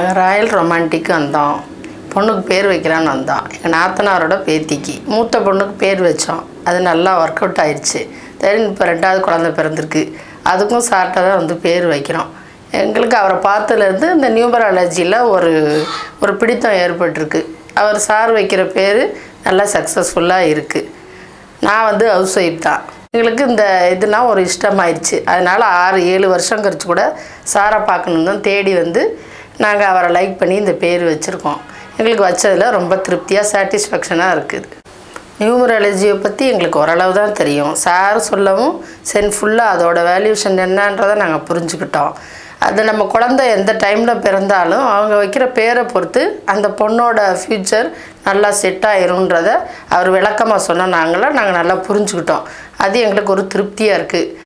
Royal romantic வந்தோம் பொண்ணுக்கு பேர் வைக்கலான்னு வந்தோம் எங்கள் நாத்தனாரோட பேத்திக்கு மூத்த பொண்ணுக்கு பேர் வச்சோம் அது நல்லா ஒர்க் அவுட் ஆயிடுச்சு சரி இப்போ ரெண்டாவது குழந்தை பிறந்திருக்கு அதுக்கும் சார்ட்டை தான் வந்து பேர் வைக்கிறோம் எங்களுக்கு அவரை பார்த்ததுலேருந்து இந்த நியூமராலஜியில் ஒரு ஒரு பிடித்தம் ஏற்பட்டிருக்கு அவர் சார் வைக்கிற பேர் நல்லா சக்ஸஸ்ஃபுல்லாக இருக்குது நான் வந்து ஹவுஸ் ஒய்ஃப் தான் எங்களுக்கு இந்த இதுனா ஒரு இஷ்டமாயிடுச்சு அதனால் ஆறு ஏழு வருஷம் கழிச்சு கூட சாரை பார்க்கணுன்னு தான் தேடி வந்து நாங்கள் அவரை லைக் பண்ணி இந்த பேர் வச்சுருக்கோம் எங்களுக்கு வச்சதில் ரொம்ப திருப்தியாக சாட்டிஸ்ஃபேக்ஷனாக இருக்குது நியூமராலஜியை பற்றி எங்களுக்கு ஓரளவு தான் தெரியும் சார் சொல்லவும் சரி ஃபுல்லாக அதோட வேல்யூஷன் என்னன்றதை நாங்கள் புரிஞ்சுக்கிட்டோம் அது நம்ம குழந்தை எந்த டைமில் பிறந்தாலும் அவங்க வைக்கிற பேரை பொறுத்து அந்த பொண்ணோட ஃப்யூச்சர் நல்லா செட் ஆயிருன்றத அவர் விளக்கமாக சொன்ன நாங்களாம் நாங்கள் நல்லா புரிஞ்சுக்கிட்டோம் அது எங்களுக்கு ஒரு திருப்தியாக இருக்குது